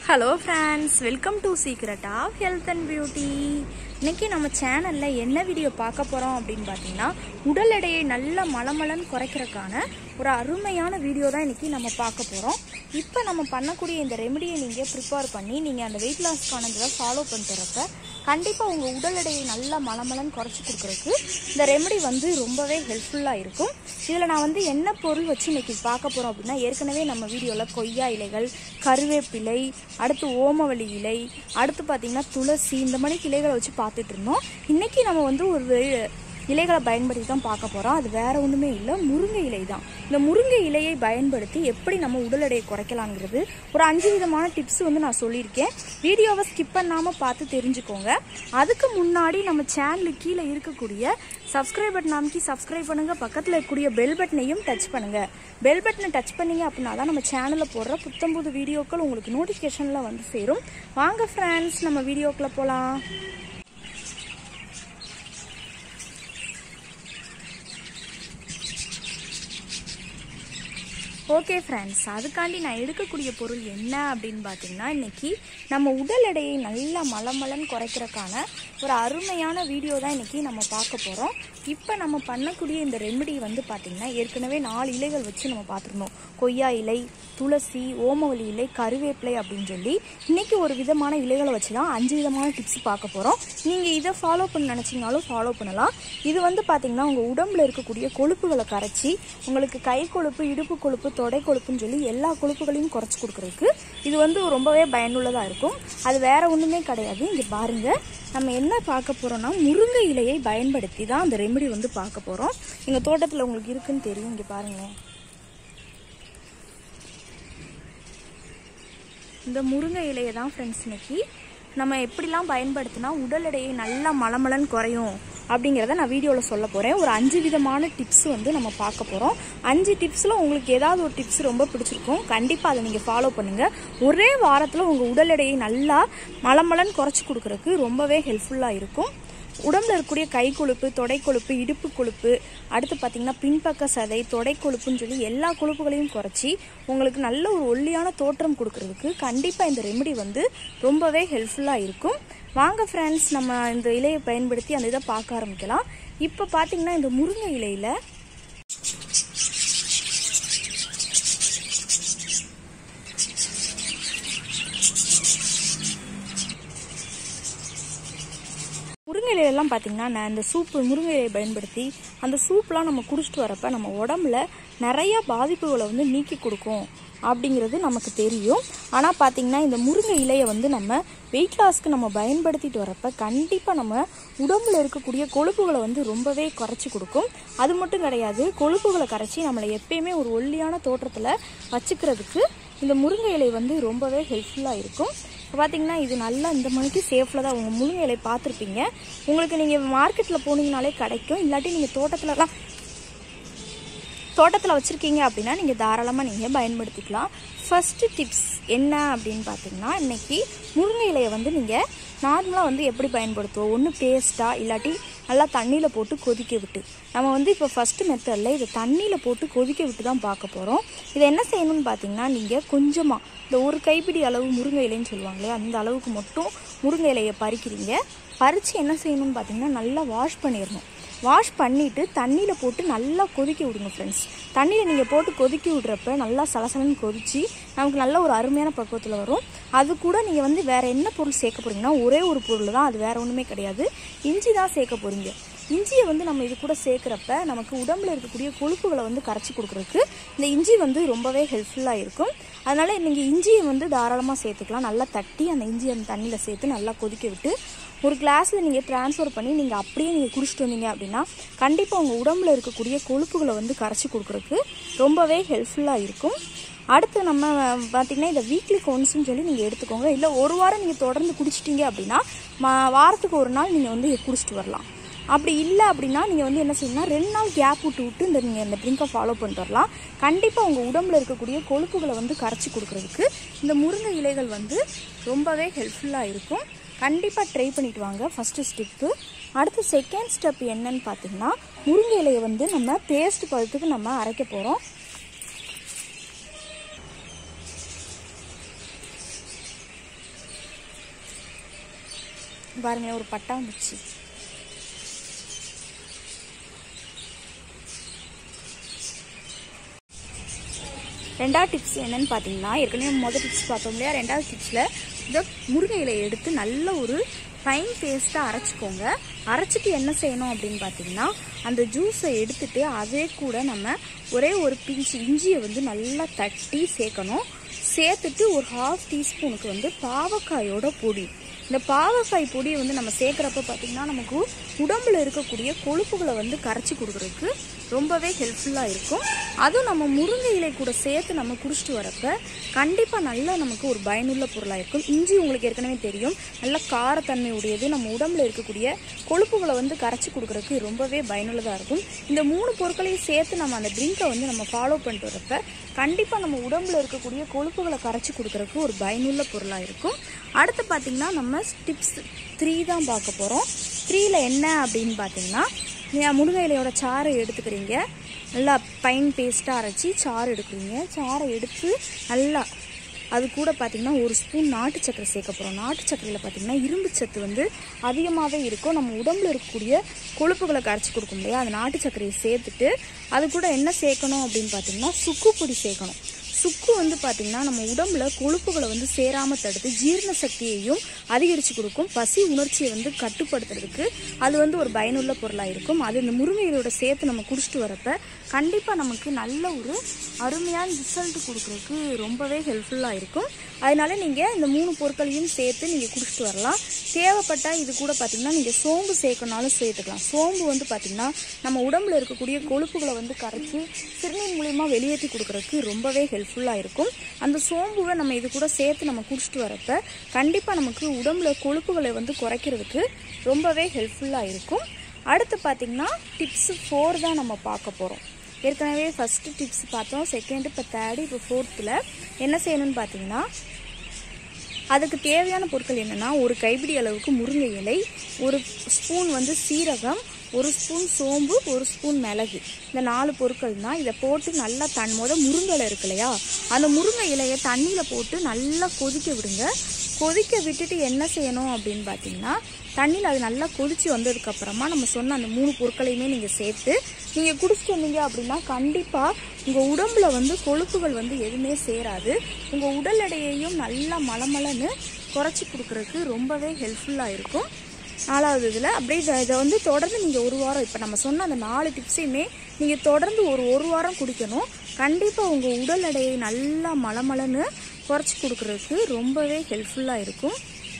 hello friends welcome to secret of health and beauty இன்னைக்கு நம்ம சேனலில் என்ன வீடியோ பார்க்க போகிறோம் அப்படின்னு பார்த்தீங்கன்னா உடல் எடையை நல்ல மலமலன்னு குறைக்கிறதுக்கான ஒரு அருமையான வீடியோ தான் இன்னைக்கு நம்ம பார்க்க போகிறோம் இப்போ நம்ம பண்ணக்கூடிய இந்த ரெமெடியை நீங்கள் ப்ரிப்பேர் பண்ணி நீங்கள் அந்த வெயிட் லாஸ்க்கான இதை ஃபாலோ பண்ணிட்டுறப்ப கண்டிப்பாக உங்கள் உடல் எடையை நல்லா மலமலன்னு குறைச்சி கொடுக்குறதுக்கு இந்த ரெமெடி வந்து ரொம்பவே ஹெல்ப்ஃபுல்லாக இருக்கும் இதில் நான் வந்து என்ன பொருள் வச்சு இன்னைக்கு பார்க்க போகிறோம் அப்படின்னா ஏற்கனவே நம்ம வீடியோவில் கொய்யா இலைகள் கருவேப்பிலை அடுத்து ஓமவல்லி இலை அடுத்து பார்த்திங்கன்னா துளசி இந்த மாதிரி இலைகளை வச்சு பார்த்துட்டு இருந்தோம் இன்றைக்கி நம்ம வந்து ஒரு இலைகளை பயன்படுத்தி தான் பார்க்க போகிறோம் அது வேற ஒன்றுமே இல்லை முருங்கை இலை தான் இந்த முருங்கை இலையை பயன்படுத்தி எப்படி நம்ம உடல் எடையை குறைக்கலாங்கிறது ஒரு அஞ்சு விதமான டிப்ஸ் வந்து நான் சொல்லியிருக்கேன் வீடியோவை ஸ்கிப் பண்ணாமல் பார்த்து தெரிஞ்சுக்கோங்க அதுக்கு முன்னாடி நம்ம சேனலுக்கு கீழே இருக்கக்கூடிய சப்ஸ்கிரைப் பட்டன் அமைக்கி சப்ஸ்கிரைப் பண்ணுங்கள் பக்கத்தில் இருக்கக்கூடிய பெல் பட்டனையும் டச் பண்ணுங்கள் பெல் பட்டனை டச் பண்ணீங்க அப்படின்னா தான் நம்ம சேனலில் போடுற புத்தம்புது வீடியோக்கள் உங்களுக்கு நோட்டிஃபிகேஷனில் வந்து சேரும் வாங்க ஃப்ரெண்ட்ஸ் நம்ம வீடியோக்குள்ளே போகலாம் ஓகே ஃப்ரெண்ட்ஸ் அதுக்காண்டி நான் எடுக்கக்கூடிய பொருள் என்ன அப்படின்னு பார்த்தீங்கன்னா இன்னைக்கு நம்ம உடல் எடையை நல்லா மலமலன்னு குறைக்கிறதுக்கான ஒரு அருமையான வீடியோ தான் இன்னைக்கு நம்ம பார்க்க போகிறோம் இப்போ நம்ம பண்ணக்கூடிய இந்த ரெமெடி வந்து பார்த்திங்கன்னா ஏற்கனவே நாலு இலைகள் வச்சு நம்ம பார்த்துருந்தோம் கொய்யா இலை துளசி ஓமவல்லி இலை கருவேப்பிலை அப்படின்னு சொல்லி இன்னைக்கு ஒரு விதமான இலைகளை வச்சு தான் அஞ்சு விதமான டிப்ஸ் பார்க்க போகிறோம் நீங்கள் இதை ஃபாலோ பண்ண நினச்சிங்கனாலும் ஃபாலோ பண்ணலாம் இது வந்து பார்த்திங்கன்னா உங்கள் உடம்புல இருக்கக்கூடிய கொழுப்புகளை கரைச்சி உங்களுக்கு கை கொழுப்பு இடுப்பு கொழுப்பு தொடை கொழுப்புன்னு சொல்லி எல்லா கொழுப்புகளையும் குறைச்சி கொடுக்குறதுக்கு இது வந்து ரொம்பவே பயனுள்ளதாக இருக்கும் அது வேற ஒன்றுமே கிடையாது இங்கே பாருங்கள் நம்ம என்ன பார்க்க போகிறோம்னா முருங்கை இலையை பயன்படுத்தி தான் அந்த ரெமெடி வந்து பார்க்க போகிறோம் எங்கள் தோட்டத்தில் உங்களுக்கு இருக்குன்னு தெரியும் இங்கே பாருங்களேன் இந்த முருங்கை இலையை தான் ஃப்ரெண்ட்ஸ் இன்னைக்கு நம்ம எப்படிலாம் பயன்படுத்தினா உடல் எடையை நல்லா மலமலன்னு குறையும் அப்படிங்கிறத நான் வீடியோவில் சொல்ல போகிறேன் ஒரு அஞ்சு விதமான டிப்ஸ் வந்து நம்ம பார்க்க போகிறோம் அஞ்சு டிப்ஸில் உங்களுக்கு ஏதாவது ஒரு டிப்ஸ் ரொம்ப பிடிச்சிருக்கும் கண்டிப்பாக அதை நீங்கள் ஃபாலோ பண்ணுங்கள் ஒரே வாரத்தில் உங்கள் உடல் எடையை நல்லா மலமலன்னு குறைச்சி கொடுக்குறதுக்கு ரொம்பவே ஹெல்ப்ஃபுல்லாக இருக்கும் உடம்புல இருக்கக்கூடிய கை கொழுப்பு தொடை கொழுப்பு இடுப்பு கொழுப்பு அடுத்து பார்த்தீங்கன்னா பின்பக்க சதை தொடை கொழுப்புன்னு சொல்லி எல்லா கொழுப்புகளையும் குறைச்சி உங்களுக்கு நல்ல ஒரு ஒல்லியான தோற்றம் கொடுக்கறதுக்கு கண்டிப்பாக இந்த ரெமெடி வந்து ரொம்பவே ஹெல்ப்ஃபுல்லாக இருக்கும் வாங்க ஃப்ரெண்ட்ஸ் நம்ம இந்த இலையை பயன்படுத்தி அந்த இதை பார்க்க ஆரம்பிக்கலாம் இப்போ பார்த்தீங்கன்னா இந்த முருங்கை இலையில் முருங்கை இலையெல்லாம் பார்த்தீங்கன்னா நான் இந்த சூப்பு முருங்கை இலையை பயன்படுத்தி அந்த சூப்லாம் நம்ம குடிச்சிட்டு வரப்ப நம்ம உடம்புல நிறைய பாதிப்புகளை வந்து நீக்கி கொடுக்கும் அப்படிங்கிறது நமக்கு தெரியும் ஆனால் பார்த்தீங்கன்னா இந்த முருங்கை இலையை வந்து நம்ம வெயிட் லாஸ்க்கு நம்ம பயன்படுத்திட்டு வரப்ப கண்டிப்பாக நம்ம உடம்புல இருக்கக்கூடிய கொழுப்புகளை வந்து ரொம்பவே குறைச்சி கொடுக்கும் அது மட்டும் கிடையாது கொழுப்புகளை கரைச்சி நம்மளை எப்பயுமே ஒரு ஒல்லியான தோற்றத்தில் வச்சுக்கிறதுக்கு இந்த முருங்கை இலை வந்து ரொம்பவே ஹெல்ப்ஃபுல்லாக இருக்கும் இப்போ பார்த்தீங்கன்னா இது நல்லா இந்த மணிக்கு சேஃபில் தான் உங்கள் முருங்கை இலை பார்த்துருப்பீங்க உங்களுக்கு நீங்கள் மார்க்கெட்டில் போனீங்கனாலே கிடைக்கும் இல்லாட்டி நீங்கள் தோட்டத்துலலாம் தோட்டத்தில் வச்சுருக்கீங்க அப்படின்னா நீங்கள் தாராளமாக நீங்கள் பயன்படுத்திக்கலாம் ஃபஸ்ட்டு டிப்ஸ் என்ன அப்படின்னு பார்த்தீங்கன்னா இன்றைக்கி முருங்கை இலையை வந்து நீங்கள் நார்மலாக வந்து எப்படி பயன்படுத்துவோம் ஒன்று பேஸ்ட்டாக இல்லாட்டி நல்லா தண்ணியில் போட்டு கொதிக்க விட்டு நம்ம வந்து இப்போ ஃபஸ்ட்டு மெத்தடில் இதை தண்ணியில் போட்டு கொதிக்க விட்டு தான் பார்க்க போகிறோம் இதை என்ன செய்யணும்னு பார்த்தீங்கன்னா நீங்கள் கொஞ்சமாக இந்த ஒரு கைப்பிடி அளவு முருங்கை இலைன்னு சொல்லுவாங்களே அந்த அளவுக்கு மட்டும் முருங்கை இலையை பறிக்கிறீங்க பறித்து என்ன செய்யணும்னு பார்த்தீங்கன்னா நல்லா வாஷ் பண்ணிடணும் வாஷ் பண்ணிவிட்டு தண்ணியில் போட்டு நல்லா கொதிக்க விடுங்க ஃப்ரெண்ட்ஸ் தண்ணியில் நீங்கள் போட்டு கொதிக்க விடுறப்ப நல்லா சலசலன்னு கொதித்து நமக்கு நல்ல ஒரு அருமையான பக்குவத்தில் வரும் அது கூட நீங்கள் வந்து வேறு என்ன பொருள் சேர்க்க போகிறீங்கன்னா ஒரே ஒரு பொருள் தான் அது வேறு ஒன்றுமே கிடையாது இஞ்சி தான் சேர்க்க போகிறீங்க இஞ்சியை வந்து நம்ம இது கூட சேர்க்குறப்ப நமக்கு உடம்புல இருக்கக்கூடிய கொழுப்புகளை வந்து கரைச்சி கொடுக்குறதுக்கு இந்த இஞ்சி வந்து ரொம்பவே ஹெல்ப்ஃபுல்லாக இருக்கும் அதனால் நீங்கள் இஞ்சியை வந்து தாராளமாக சேர்த்துக்கலாம் நல்லா தட்டி அந்த இஞ்சி அந்த தண்ணியில் சேர்த்து நல்லா கொதிக்க விட்டு ஒரு கிளாஸில் நீங்கள் ட்ரான்ஸ்ஃபர் பண்ணி நீங்கள் அப்படியே நீங்கள் குடிச்சிட்டு வந்தீங்க அப்படின்னா கண்டிப்பாக உங்கள் உடம்புல இருக்கக்கூடிய கொழுப்புகளை வந்து கரைச்சி கொடுக்குறதுக்கு ரொம்பவே ஹெல்ப்ஃபுல்லாக இருக்கும் அடுத்து நம்ம பார்த்திங்கன்னா இதை வீக்லி ஒன்ஸ்னு சொல்லி நீங்கள் எடுத்துக்கோங்க இல்லை ஒரு வாரம் நீங்கள் தொடர்ந்து குடிச்சிட்டீங்க அப்படின்னா மா வாரத்துக்கு ஒரு நாள் நீங்கள் வந்து குடிச்சிட்டு வரலாம் அப்படி இல்லை அப்படின்னா நீங்கள் வந்து என்ன செய்யணும்னா ரெண்டு நாள் கேப் விட்டு விட்டு இந்த நீங்கள் இந்த ட்ரிங்கை ஃபாலோ பண்ணிட்டு வரலாம் கண்டிப்பாக உங்கள் உடம்புல இருக்கக்கூடிய கொழுப்புகளை வந்து கரைச்சி கொடுக்குறதுக்கு இந்த முருங்கை இலைகள் வந்து ரொம்பவே ஹெல்ப்ஃபுல்லாக இருக்கும் கண்டிப்பாக ட்ரை பண்ணிட்டு வாங்க ஃபஸ்ட்டு ஸ்டெப்பு அடுத்து செகண்ட் ஸ்டெப் என்னன்னு பார்த்தீங்கன்னா முருங்கை இலையை வந்து நம்ம பேஸ்ட் பதத்துக்கு நம்ம அரைக்க போகிறோம் பாருங்க ஒரு பட்டா வந்துச்சு ரெண்டாவது டிப்ஸ் என்னன்னு பார்த்தீங்கன்னா ஏற்கனவே முதல் டிப்ஸ் பார்த்தோம் இல்லையா ரெண்டாவது டிப்ஸில் இந்த முருங்கை இலையை எடுத்து நல்ல ஒரு ஃபைன் பேஸ்ட்டாக அரைச்சிக்கோங்க அரைச்சிட்டு என்ன செய்யணும் அப்படின்னு பார்த்தீங்கன்னா அந்த ஜூஸை எடுத்துட்டு அதே கூட நம்ம ஒரே ஒரு பிஞ்சு இஞ்சியை வந்து நல்லா தட்டி சேர்க்கணும் சேர்த்துட்டு ஒரு ஹாஃப் டீஸ்பூனுக்கு வந்து பாவக்காயோட பொடி இந்த பாவக்காய் பொடியை வந்து நம்ம சேர்க்குறப்ப பார்த்திங்கன்னா நமக்கு உடம்புல இருக்கக்கூடிய கொழுப்புகளை வந்து கரைச்சி கொடுக்குறதுக்கு ரொம்பவே ஹெல்ப்ஃபுல்லாக இருக்கும் அதுவும் நம்ம முருங்கை இலை கூட சேர்த்து நம்ம குடிச்சிட்டு வரப்ப கண்டிப்பாக நல்லா நமக்கு ஒரு பயனுள்ள பொருளாக இருக்கும் இஞ்சி உங்களுக்கு ஏற்கனவே தெரியும் நல்ல காரத்தன்மை உடையது நம்ம உடம்புல இருக்கக்கூடிய கொழுப்புகளை வந்து கரைச்சி கொடுக்குறதுக்கு ரொம்பவே பயனுள்ளதாக இருக்கும் இந்த மூணு பொருட்களையும் சேர்த்து நம்ம அந்த ட்ரிங்கை வந்து நம்ம ஃபாலோ பண்ணிட்டு வரப்ப கண்டிப்பாக நம்ம உடம்புல இருக்கக்கூடிய கொழுப்புகளை கரைச்சி கொடுக்குறதுக்கு ஒரு பயனுள்ள பொருளாக இருக்கும் அடுத்து பார்த்திங்கன்னா நம்ம டிப்ஸ் த்ரீ தான் பார்க்க போகிறோம் த்ரீயில் என்ன அப்படின்னு பார்த்தீங்கன்னா நீங்கள் முருங்கை இலையோட சாறை எடுத்துக்கிறீங்க நல்லா பைன் பேஸ்ட்டாக அரைச்சி சாறு எடுக்கிறீங்க சாறை எடுத்து நல்லா அது கூட பார்த்திங்கன்னா ஒரு ஸ்பூன் நாட்டு சக்கரை சேர்க்க போகிறோம் நாட்டு சக்கரையில் பார்த்திங்கன்னா இரும்பு சத்து வந்து அதிகமாகவே இருக்கும் நம்ம உடம்புல இருக்கக்கூடிய கொழுப்புகளை கரைச்சி கொடுக்கும் இல்லையா அந்த நாட்டு சர்க்கரையை சேர்த்துட்டு அது கூட என்ன சேர்க்கணும் அப்படின்னு பார்த்தீங்கன்னா சுக்கு பொடி சேர்க்கணும் சுக்கு வந்து பார்த்திங்கன்னா நம்ம உடம்புல கொழுப்புகளை வந்து சேராமல் தடுத்து ஜீரண சக்தியையும் அதிகரித்து கொடுக்கும் பசி உணர்ச்சியை வந்து கட்டுப்படுத்துறதுக்கு அது வந்து ஒரு பயனுள்ள பொருளாக இருக்கும் அது இந்த முருங்கைகளோட சேர்த்து நம்ம குடிச்சிட்டு வரப்ப கண்டிப்பாக நமக்கு நல்ல ஒரு அருமையான ரிசல்ட் கொடுக்குறதுக்கு ரொம்பவே ஹெல்ப்ஃபுல்லாக இருக்கும் அதனால நீங்கள் இந்த மூணு பொருட்களையும் சேர்த்து நீங்கள் குடிச்சிட்டு வரலாம் தேவைப்பட்டால் இது கூட பார்த்திங்கன்னா நீங்கள் சோம்பு சேர்க்கணுனாலும் சேர்த்துக்கலாம் சோம்பு வந்து பார்த்திங்கன்னா நம்ம உடம்புல இருக்கக்கூடிய கொழுப்புகளை வந்து கரைச்சி சிறுநீர் மூலியமாக வெளியேற்றி கொடுக்குறதுக்கு ரொம்பவே ஹெல்ப்ஃபுல்லாக இருக்கும் அந்த சோம்புவை நம்ம இது கூட சேர்த்து நம்ம குடிச்சிட்டு வரப்ப கண்டிப்பாக நமக்கு உடம்புல கொழுப்புகளை வந்து குறைக்கிறதுக்கு ரொம்பவே ஹெல்ப்ஃபுல்லாக இருக்கும் அடுத்து பார்த்திங்கன்னா டிப்ஸ் ஃபோர் தான் நம்ம பார்க்க போகிறோம் ஏற்கனவே ஃபஸ்ட்டு டிப்ஸ் பார்த்தோம் செகண்டு இப்போ தேர்டு இப்போ ஃபோர்த்தில் என்ன செய்யணும்னு பார்த்தீங்கன்னா அதுக்கு தேவையான பொருட்கள் என்னென்னா ஒரு கைப்பிடி அளவுக்கு முருங்கை இலை ஒரு ஸ்பூன் வந்து சீரகம் ஒரு ஸ்பூன் சோம்பு ஒரு ஸ்பூன் மிளகு இந்த நாலு பொருட்கள் தான் இதை போட்டு நல்லா தன் முத முருங்கை இலை இருக்கு இல்லையா அந்த முருங்கை இலையை தண்ணியில் போட்டு நல்லா கொதிக்க விடுங்க கொதிக்க விட்டுட்டு என்ன செய்யணும் அப்படின்னு பார்த்தீங்கன்னா தண்ணியில் அது நல்லா கொதிச்சு வந்ததுக்கப்புறமா நம்ம சொன்ன அந்த மூணு பொருட்களையுமே நீங்கள் சேர்த்து நீங்கள் குடிச்சிட்டு வந்தீங்க அப்படின்னா கண்டிப்பாக உங்கள் உடம்புல வந்து கொழுப்புகள் வந்து எதுவுமே சேராது உங்கள் உடல் எடையையும் நல்லா மலமலன்னு குறைச்சி கொடுக்குறதுக்கு ரொம்பவே ஹெல்ப்ஃபுல்லாக இருக்கும் நாலாவது இதில் அப்படியே இதை இதை வந்து தொடர்ந்து நீங்கள் ஒரு வாரம் இப்போ நம்ம சொன்ன அந்த நாலு டிப்ஸையுமே நீங்கள் தொடர்ந்து ஒரு ஒரு வாரம் குடிக்கணும் கண்டிப்பாக உங்கள் உடல் எடையை நல்லா மலமலன்னு குறைச்சி கொடுக்குறதுக்கு ரொம்பவே ஹெல்ப்ஃபுல்லாக இருக்கும்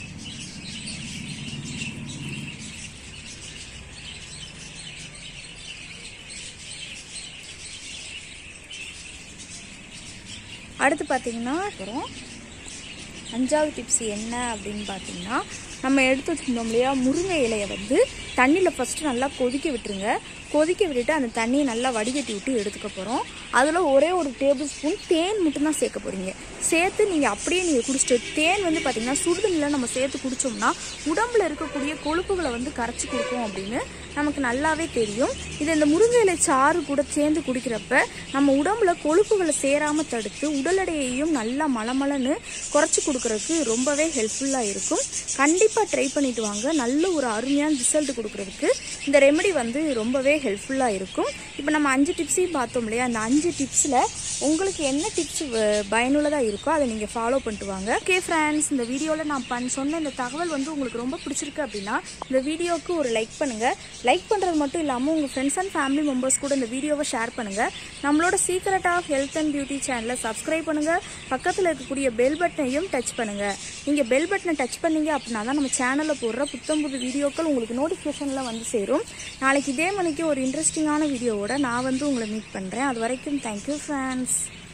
அடுத்து பார்த்தீங்கன்னா அப்புறம் அஞ்சாவது டிப்ஸ் என்ன அப்படின்னு பார்த்தீங்கன்னா நம்ம எடுத்து வச்சுருந்தோம் இல்லையா முருங்கை இலையை வந்து தண்ணியில் ஃபஸ்ட்டு நல்லா கொதிக்க விட்டுருங்க கொதிக்க விட்டுட்டு அந்த தண்ணியை நல்லா வடிகட்டி விட்டு எடுத்துக்க போகிறோம் அதில் ஒரே ஒரு டேபிள் ஸ்பூன் தேன் மட்டும்தான் சேர்க்க போகிறீங்க சேர்த்து நீங்கள் அப்படியே நீங்கள் குடிச்சிட்டு தேன் வந்து பார்த்திங்கன்னா சுடுதண்ணில் நம்ம சேர்த்து குடித்தோம்னா உடம்புல இருக்கக்கூடிய கொழுப்புகளை வந்து கரைச்சி கொடுக்கும் அப்படின்னு நமக்கு நல்லாவே தெரியும் இது இந்த முருங்கை இலை சாறு கூட சேர்ந்து குடிக்கிறப்ப நம்ம உடம்புல கொழுப்புகளை சேராமல் தடுத்து உடல் எடையையும் நல்லா மலமலன்னு குறைச்சி கொடுக்கறதுக்கு ரொம்பவே ஹெல்ப்ஃபுல்லாக இருக்கும் கண்டிப்பாக ட்ரை பண்ணிட்டு வாங்க நல்ல ஒரு அருமையான ரிசல்ட் கொடுக்கறதுக்கு இந்த ரெமெடி வந்து ரொம்பவே ஹெல்ப்ஃபுல்லாக இருக்கும் இப்போ நம்ம அஞ்சு டிப்ஸையும் பார்த்தோம் இல்லையா அந்த அஞ்சு டிப்ஸில் உங்களுக்கு என்ன டிப்ஸ் பயனுள்ளதாக இருக்கோ அதை நீங்கள் ஃபாலோ பண்ணிட்டு வாங்க ஓகே ஃப்ரெண்ட்ஸ் இந்த வீடியோவில் நான் பண் சொன்ன இந்த தகவல் வந்து உங்களுக்கு ரொம்ப பிடிச்சிருக்கு அப்படின்னா இந்த வீடியோவுக்கு ஒரு லைக் பண்ணுங்கள் லைக் பண்ணுறது மட்டும் இல்லாமல் உங்கள் ஃப்ரெண்ட்ஸ் அண்ட் ஃபேமிலி மெம்பர்ஸ் கூட இந்த வீடியோவை ஷேர் பண்ணுங்கள் நம்மளோட secret of health and beauty சேனலை சப்ஸ்கிரைப் பண்ணுங்கள் பக்கத்தில் இருக்கக்கூடிய பெல் பட்டனையும் டச் பண்ணுங்கள் நீங்கள் பெல் பட்டனை டச் பண்ணீங்க அப்படின்னா தான் நம்ம சேனலில் போடுற புத்தம் புது வீடியோக்கள் உங்களுக்கு நோட்டிஃபிகேஷனில் வந்து சேரும் நாளைக்கு இதே மணிக்கு ஒரு இன்ட்ரெஸ்டிங்கான வீடியோவோட நான் வந்து உங்களை மீட் பண்ணுறேன் அது வரைக்கும் தேங்க்யூ ஃப்ரெண்ட்ஸ்